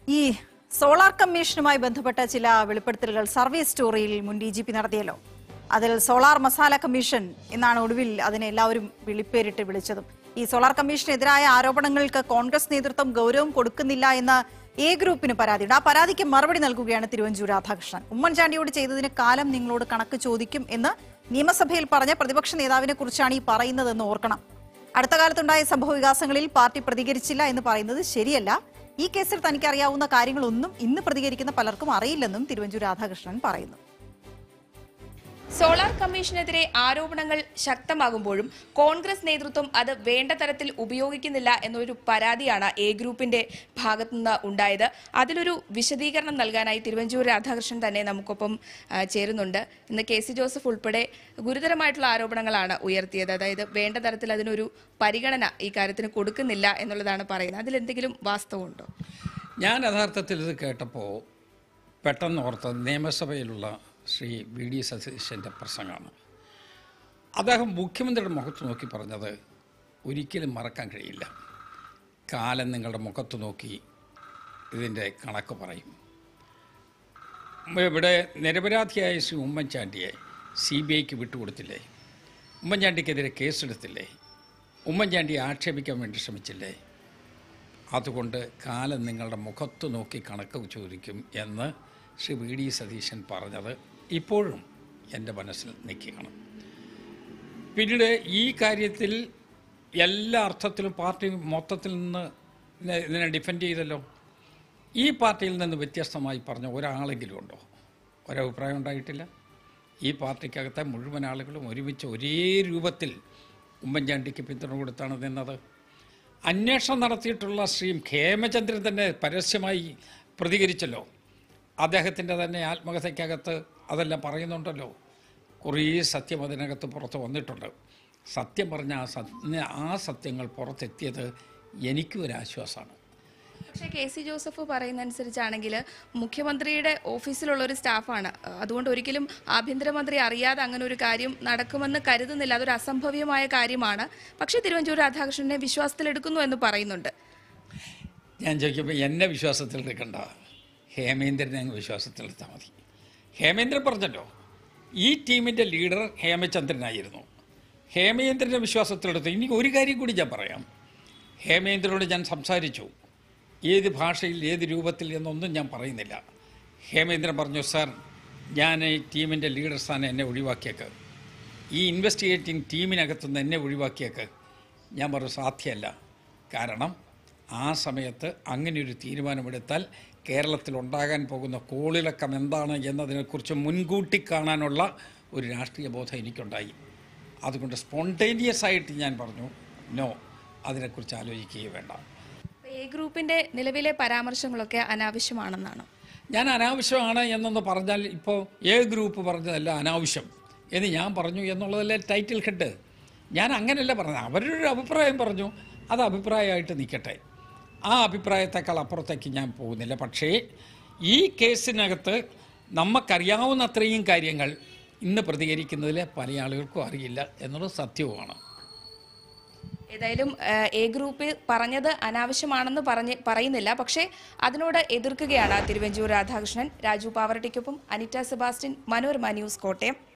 ഈ സോളാർ കമ്മീഷനുമായി ബന്ധപ്പെട്ട ചില വെളിപ്പെടുത്തലുകൾ സർവേ സ്റ്റോറിയിൽ മുൻ ഡി ജി പി നടത്തിയല്ലോ അതിൽ സോളാർ മസാല കമ്മീഷൻ എന്നാണ് ഒടുവിൽ അതിനെ എല്ലാവരും വിളിപ്പേരിട്ട് വിളിച്ചതും ഈ സോളാർ കമ്മീഷനെതിരായ ആരോപണങ്ങൾക്ക് കോൺഗ്രസ് നേതൃത്വം ഗൗരവം കൊടുക്കുന്നില്ല എന്ന് എ ഗ്രൂപ്പിന് പരാതിയുണ്ട് ആ പരാതിക്ക് മറുപടി നൽകുകയാണ് തിരുവഞ്ചൂർ രാധാകൃഷ്ണൻ ഉമ്മൻചാണ്ടിയോട് ചെയ്തതിന് കാലം നിങ്ങളോട് കണക്ക് ചോദിക്കും എന്ന് നിയമസഭയിൽ പറഞ്ഞ പ്രതിപക്ഷ നേതാവിനെ കുറിച്ചാണ് ഈ പറയുന്നതെന്ന് ഓർക്കണം അടുത്ത കാലത്തുണ്ടായ സംഭവ വികാസങ്ങളിൽ പാർട്ടി പ്രതികരിച്ചില്ല എന്ന് പറയുന്നത് ശരിയല്ല ഈ കേസിൽ തനിക്ക് അറിയാവുന്ന കാര്യങ്ങളൊന്നും ഇന്ന് പ്രതികരിക്കുന്ന പലർക്കും അറിയില്ലെന്നും തിരുവഞ്ചൂർ രാധാകൃഷ്ണൻ പറയുന്നു സോളാർ കമ്മീഷനെതിരെ ആരോപണങ്ങൾ ശക്തമാകുമ്പോഴും കോൺഗ്രസ് നേതൃത്വം അത് വേണ്ട തരത്തിൽ ഉപയോഗിക്കുന്നില്ല എന്നൊരു പരാതിയാണ് എ ഗ്രൂപ്പിന്റെ ഭാഗത്തുനിന്ന് ഉണ്ടായത് അതിലൊരു വിശദീകരണം നൽകാനായി തിരുവഞ്ചൂർ രാധാകൃഷ്ണൻ തന്നെ നമുക്കൊപ്പം ആ, ചേരുന്നുണ്ട് ഇന്ന് കെ സി ജോസഫ് ഉൾപ്പെടെ ഗുരുതരമായിട്ടുള്ള ആരോപണങ്ങളാണ് ഉയർത്തിയത് അതായത് വേണ്ട തരത്തിൽ അതിനൊരു പരിഗണന ഈ കാര്യത്തിന് കൊടുക്കുന്നില്ല എന്നുള്ളതാണ് പറയുന്നത് അതിലെന്തെങ്കിലും വാസ്തവമുണ്ടോ ഞാൻ യഥാർത്ഥത്തിൽ ഇത് കേട്ടപ്പോൾ പെട്ടെന്ന് ഓർത്തത് നിയമസഭയിലുള്ള ശ്രീ വി ഡി സതീശൻ്റെ പ്രസംഗമാണ് അദ്ദേഹം മുഖ്യമന്ത്രിയുടെ മുഖത്ത് നോക്കി പറഞ്ഞത് ഒരിക്കലും മറക്കാൻ കഴിയില്ല കാലം നിങ്ങളുടെ മുഖത്ത് നോക്കി ഇതിൻ്റെ കണക്ക് പറയും ഇവിടെ നിരപരാധിയായ ശ്രീ ഉമ്മൻചാണ്ടിയെ സി ബി ഐക്ക് വിട്ടുകൊടുത്തില്ലേ ഉമ്മൻചാണ്ടിക്കെതിരെ കേസെടുത്തില്ലേ ഉമ്മൻചാണ്ടിയെ ആക്ഷേപിക്കാൻ വേണ്ടി ശ്രമിച്ചില്ലേ അതുകൊണ്ട് കാലം നിങ്ങളുടെ മുഖത്ത് നോക്കി കണക്ക് ചോദിക്കും എന്ന് ശ്രീ വി ഡി സതീശൻ പറഞ്ഞത് ഇപ്പോഴും എൻ്റെ മനസ്സിൽ നിൽക്കുകയാണ് പിന്നീട് ഈ കാര്യത്തിൽ എല്ലാ അർത്ഥത്തിലും പാർട്ടി മൊത്തത്തിൽ നിന്ന് ഇതിനെ- ഇതിനെ ഡിഫെൻഡ് ചെയ്തല്ലോ ഈ പാർട്ടിയിൽ നിന്ന് വ്യത്യസ്തമായി പറഞ്ഞ ഒരാളെങ്കിലും ഉണ്ടോ ഒരഭിപ്രായം ഉണ്ടായിട്ടില്ല ഈ പാർട്ടിക്കകത്തെ മുഴുവൻ ആളുകളും ഒരുമിച്ച് ഒരേ രൂപത്തിൽ ഉമ്മൻചാണ്ടിക്ക് പിന്തുണ കൊടുത്താണ് നിന്നത് അന്വേഷണം നടത്തിയിട്ടുള്ള ശ്രീ ഹേമചന്ദ്രൻ തന്നെ പരസ്യമായി പ്രതികരിച്ചല്ലോ അദ്ദേഹത്തിൻ്റെ തന്നെ ആത്മകഥയ്ക്കകത്ത് അതെല്ലാം പറയുന്നുണ്ടല്ലോ കുറേ സത്യം അതിനകത്ത് പുറത്ത് വന്നിട്ടുണ്ട് സത്യം പറഞ്ഞ ആ സത്യ ആ സത്യങ്ങൾ പുറത്തെത്തിയത് എനിക്കും ഒരു ആശ്വാസമാണ് പക്ഷേ കെ സി ജോസഫ് പറയുന്ന അനുസരിച്ചാണെങ്കിൽ മുഖ്യമന്ത്രിയുടെ ഓഫീസിലുള്ള ഒരു സ്റ്റാഫാണ് അതുകൊണ്ട് ഒരിക്കലും ആഭ്യന്തരമന്ത്രി അറിയാതെ അങ്ങനെ ഒരു കാര്യം നടക്കുമെന്ന് കരുതുന്നില്ല അതൊരു അസംഭവ്യമായ കാര്യമാണ് പക്ഷേ തിരുവഞ്ചൂർ രാധാകൃഷ്ണനെ വിശ്വാസത്തിലെടുക്കുന്നു എന്ന് പറയുന്നുണ്ട് ഞാൻ ചോദിക്കുമ്പോൾ എന്നെ വിശ്വാസത്തിൽ എടുക്കണ്ട ഹേമേന്ദ്രനെ അങ്ങ് വിശ്വാസത്തിലെടുത്താൽ മതി ഹേമേന്ദ്രൻ പറഞ്ഞല്ലോ ഈ ടീമിൻ്റെ ലീഡർ ഹേമചന്ദ്രനായിരുന്നു ഹേമേന്ദ്രനെ വിശ്വാസത്തിലെടുത്ത് ഇനി ഒരു കാര്യം കൂടി ഞാൻ പറയാം ഹേമേന്ദ്രനോട് ഞാൻ സംസാരിച്ചു ഏത് ഭാഷയിൽ ഏത് രൂപത്തിൽ എന്നൊന്നും ഞാൻ പറയുന്നില്ല ഹേമേന്ദ്രൻ പറഞ്ഞു സാർ ഞാൻ ഈ ടീമിൻ്റെ ലീഡർ സ്ഥാനം എന്നെ ഒഴിവാക്കിയേക്ക് ഈ ഇൻവെസ്റ്റിഗേറ്റിംഗ് ടീമിനകത്തുനിന്ന് എന്നെ ഒഴിവാക്കിയേക്ക് ഞാൻ പറഞ്ഞു സാധ്യമല്ല കാരണം ആ സമയത്ത് അങ്ങനെ ഒരു തീരുമാനമെടുത്താൽ കേരളത്തിൽ ഉണ്ടാകാൻ പോകുന്ന കോളിളക്കം എന്താണ് എന്നതിനെക്കുറിച്ച് മുൻകൂട്ടി കാണാനുള്ള ഒരു രാഷ്ട്രീയ ബോധം എനിക്കുണ്ടായി അതുകൊണ്ട് സ്പോണ്ടേനിയസ് ആയിട്ട് ഞാൻ പറഞ്ഞു നോ അതിനെക്കുറിച്ച് ആലോചിക്കുകയേ വേണ്ട എ ഗ്രൂപ്പിന്റെ നിലവിലെ പരാമർശങ്ങളൊക്കെ അനാവശ്യമാണെന്നാണ് ഞാൻ അനാവശ്യമാണ് എന്നൊന്ന് പറഞ്ഞാൽ ഇപ്പോൾ എ ഗ്രൂപ്പ് പറഞ്ഞതല്ല അനാവശ്യം എന്ന് ഞാൻ പറഞ്ഞു എന്നുള്ളതല്ലേ ടൈറ്റിൽ ഹെഡ് ഞാൻ അങ്ങനെയല്ല പറഞ്ഞത് അവരുടെ ഒരു അഭിപ്രായം പറഞ്ഞു അത് അഭിപ്രായമായിട്ട് നിൽക്കട്ടെ ആ അഭിപ്രായത്തെക്കാൾ അപ്പുറത്തേക്ക് ഞാൻ പോകുന്നില്ല പക്ഷേ ഈ കേസിനകത്ത് നമുക്കറിയാവുന്ന അത്രയും കാര്യങ്ങൾ ഇന്ന് പ്രതികരിക്കുന്നതിൽ പല ആളുകൾക്കും അറിയില്ല എന്നുള്ളത് സത്യവുമാണ് ഏതായാലും ഏഹ്, എ ഗ്രൂപ്പ് പറഞ്ഞത് അനാവശ്യമാണെന്ന് പറഞ്ഞ് പറയുന്നില്ല പക്ഷേ അതിനോട് എതിർക്കുകയാണ് തിരുവഞ്ചൂർ രാധാകൃഷ്ണൻ രാജു പാവറട്ടിക്കൊപ്പം അനിറ്റ സെബാസ്റ്റ്യൻ മനോരമ ന്യൂസ് കോട്ടയം